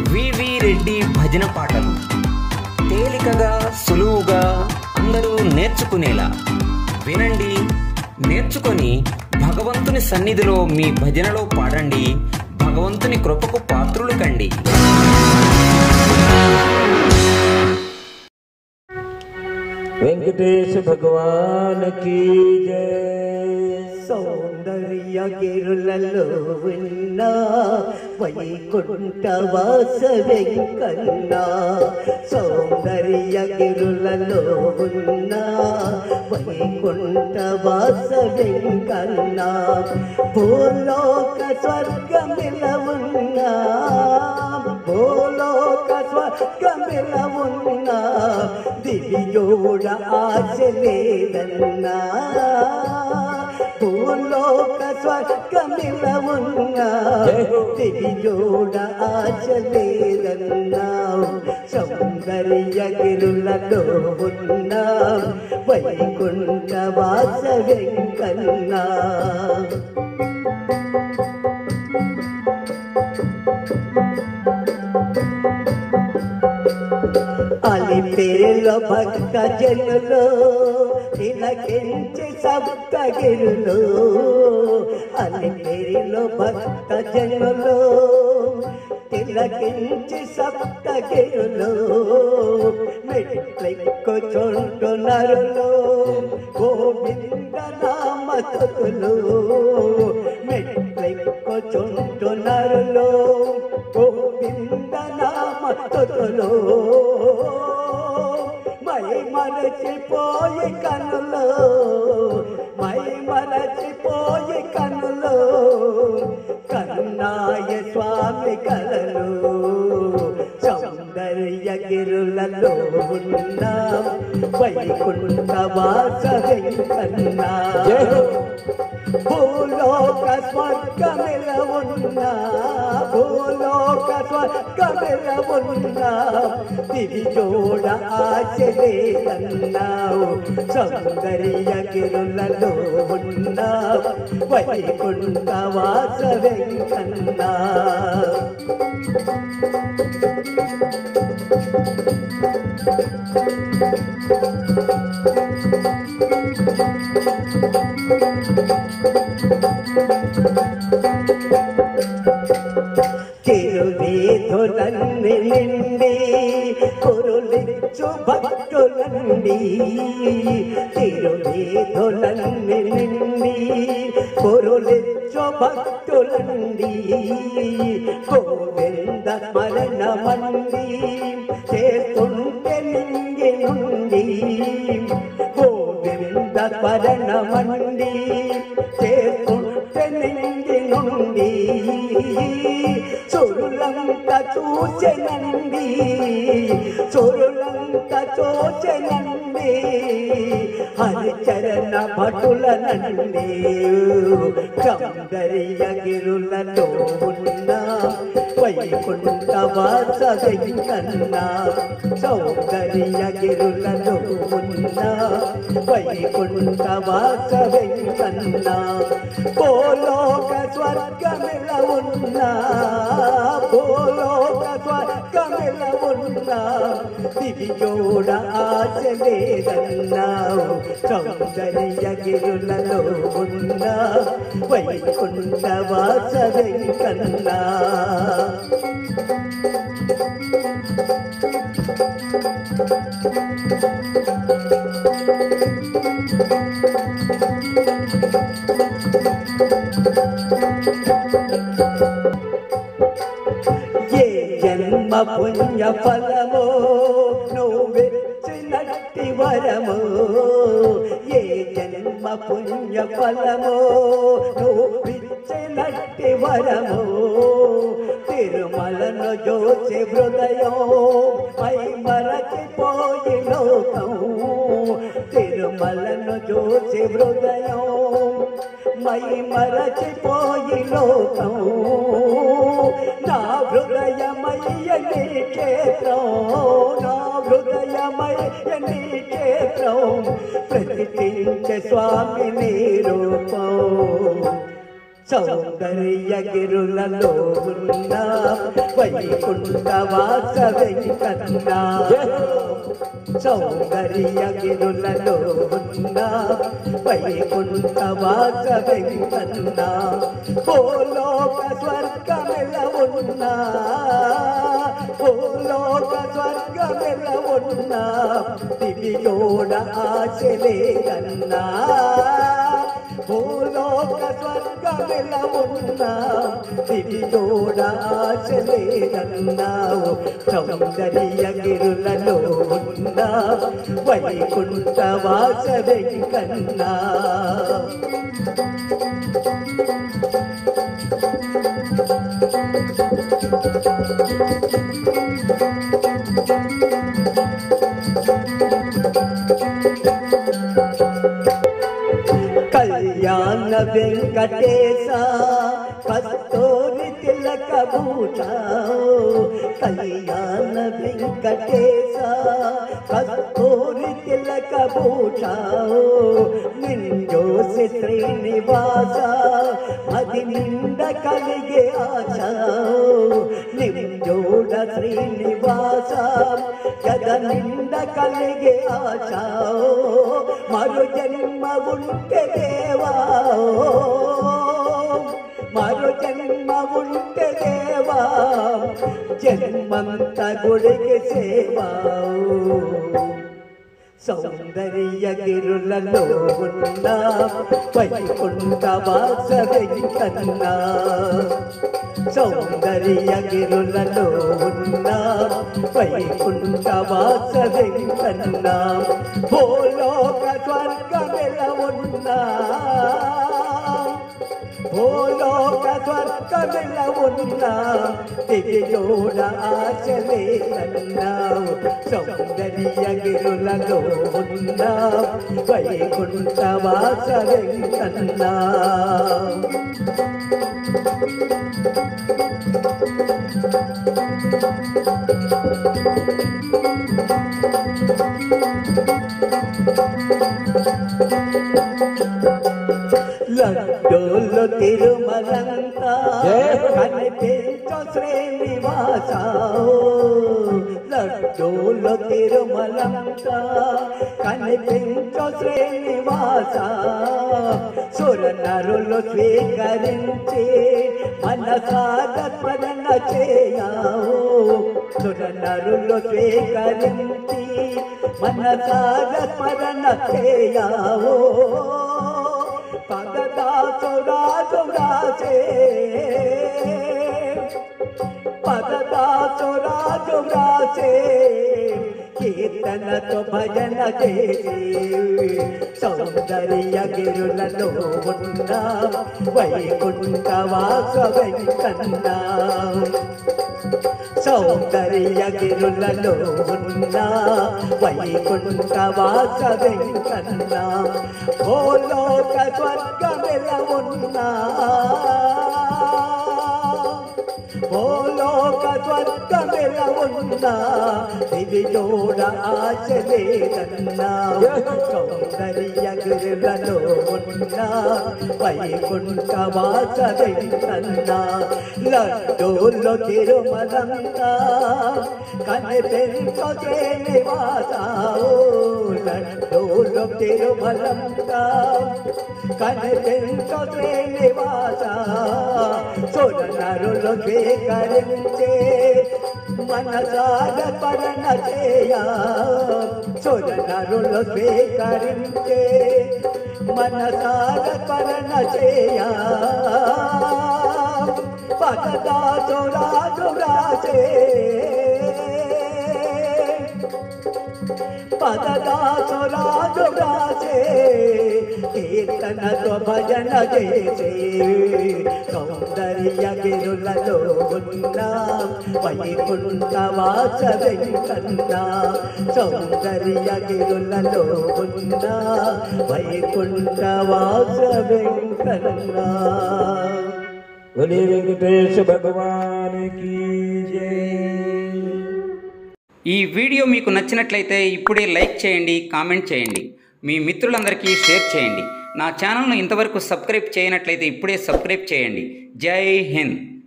వివి రెడ్డి భజన పాటలు తేలికగా సులువుగా అందరూ నేర్చుకునేలా వినండి నేర్చుకొని భగవంతుని సన్నిధిలో మీ భజనలో పాడండి భగవంతుని కృపకు పాత్రులు కండి వెంకటేశ భగవాన్ కీ జయ సౌందర్య గిరులలో ఉన్న వైకుంఠ వాస వెంకన్నా సౌందర్య గిరులలో ఉన్న వైకుంఠ వాస వెంకన్నా భూలోక స్వర్గమిల ఉన్నా భూలోక స్వర్గమిల ఉన్నా దివియోడ ఆశ లేదన్నా భూలోక స్వర్గమిల ఉన్నా దివియోడ ఆశ లేదన్నావు సౌందర్య గిరులలో ఉన్నా వైకుంఠ వాస వెంకన్నా అలిపేలో భక్త జనులు తిలకించి సప్తగిరులు అలిపేలో భక్త జనులు తిలకించి సప్తగిరులు మెట్లెక్కుచుంటున్నారు గోవింద నామతులు మెట్లెక్కుచుంటున్నారు గోవింద నామతులు మై మరచిపోయి కనులు మై మరచిపోయి కనులు కన్నాయ స్వామి కలలు సౌందర్య గిరులలో ఉన్న వైకుంఠ వాస వెంకన్నా భూలోక స్వర్గమిల ఉన్న భూలోక స్వర్గమిల ఉన్న దివి జోడ ఆచలేదన్నావు సౌందర్య గిరులలో ఉన్న వైకుంఠ వాస వెంకన్నా తిరువేధులన్ని నిండి కురులిచ్చు భక్తులండి తిరువేధులన్ని నిండి కురులిచ్చు భక్తులండి గోవింద స్మరణ మండి చేస్తుంటే నింగి నుండి గోవింద స్మరణ మండి చేస్తుంటే నింగి నుండి చొరులంక చూచెనండి చొరులంక చూచెనండి హరిచరణ భటులనండి సౌందర్య గిరులలో ఉన్న వైకుంఠ వాస వెంకన్నా సౌందర్య గిరులలో ఉన్న వైకుంఠ వాస వెంకన్నా భూలోక స్వర్గమిల ఉన్నా భూలోక స్వర్గమిల ఉన్నా దివియోడ ఆశ లేదన్నావు సౌందర్య గిరులలో ఉన్న వైకుంఠ వాస వెంకన్నా ఏ జన్మ పుణ్య ఫలమో నువ్వెచ్చినట్టి వరము ఏ జన్మ పుణ్య ఫలమో నువ్విచ్చినట్టి వరము తిరుమలను జోచి హృదయం పై మరచిపోయి లోకం తిరుమలను జోచి హృదయం మై మరచిపోయి లోకం నా హృదయమయ్య నీ క్షేత్రం నా హృదయమయ్య నీ క్షేత్రం ప్రతిష్ఠించే స్వామి నీ రూపం సౌందర్య గిరులలో ఉన్న వైకుంఠ వాస వెంకన్న సౌందర్య గిరులలో ఉన్న వైకుంఠ వాస వెంకన్న ఓ లోక స్వర్గమెల ఉన్నా ఓ లోక స్వర్గమెల ఉన్నా దివియోడ ఆశలేదన్నా భూలోక స్వర్గమెల ఉన్నా దివియోడ ఆశలేదన్నావు సౌందర్య గిరులలో ఉన్నా వైకుంఠ వాస వెంకన్నా కళ్యాణ వెంకటేశ కస్తూరి తిలక భూష కళ్యాణ వెంకటేశ కస్తూరి తిలక భూష నింజోసి శ్రీనివాస అది నిండ కలిగే ఆశ నింజోడ శ్రీనివాస గద నిండ కలిగే ఆశ మరు జన్మ ఉంటే దేవా మరు జన్మ ఉంటే దేవా జన్మంత గుడికి సేవా సౌందర్య గిరులలో ఉన్న వైకుంఠ వాస వెంకన్నా సౌందర్య గిరులలో ఉన్న వైకుంఠ వాస వెంకన్నా భూలోక స్వర్గమెల ఉన్నా భూలోక స్వర్గమెల ఉన్నా దివియోడ ఆశలేదన్నావు సౌందర్య గిరులలో ఉన్నా వైకుంఠ వాస వెంకన్నా లడ్డోలు తిరుమలంతా కనిపించు శ్రీనివాస లడ్డోలు తిరుమలంతా కనిపించు శ్రీనివాస సురనరులు స్వీకరించి మనసాద స్మరణ చేయావు సురనరులు స్వీకరించి మనసాద స్మరణ చేయావు పదదాసురాజురాజే పదదాసురాజురాజే కీర్తనతో భజన చేసి సౌందర్య గిరులలో ఉన్న వైకుంఠ వాస వెంకన్నా సౌందర్య గిరులలో ఉన్న వైకుంఠ వాస వెంకన్నా ఓ లోక స్వర్గమెల ఉన్నా ఓ లోక స్వర్గమెల ఉన్నా ఇది చూడ ఆశ లేదన్నా సౌందర్య గిరులలో ఉన్న వైకుంఠ వాస వెంకన్నా లడ్డూల్లో తిరుమలంగా కనిపించు శ్రీనివాస లడ్డూల్లో తిరుమలంగా కనిపించు శ్రీనివాస సురనరులు స్వీకరించే మనసాగ పరణ చేయ సురనరులు స్వీకరించే మనసాగ పరణ చేయ పదదాసు రాజు రాజే పదదాసు రాజు రాజే కీర్తనతో భజన చేసే సౌందర్య గిరులలో ఉన్న వైకుంఠ వాస వెంకన్నా సౌందర్య గిరులలో ఉన్న వైకుంఠ వాస వెంకన్నా बोले वेंकटेश भगवान की जय ఈ వీడియో మీకు నచ్చినట్లయితే ఇప్పుడే లైక్ చేయండి కామెంట్ చేయండి మీ మిత్రులందరికీ షేర్ చేయండి నా ఛానల్ను ఇంతవరకు సబ్స్క్రైబ్ చేయనట్లయితే ఇప్పుడే సబ్స్క్రైబ్ చేయండి జై హింద్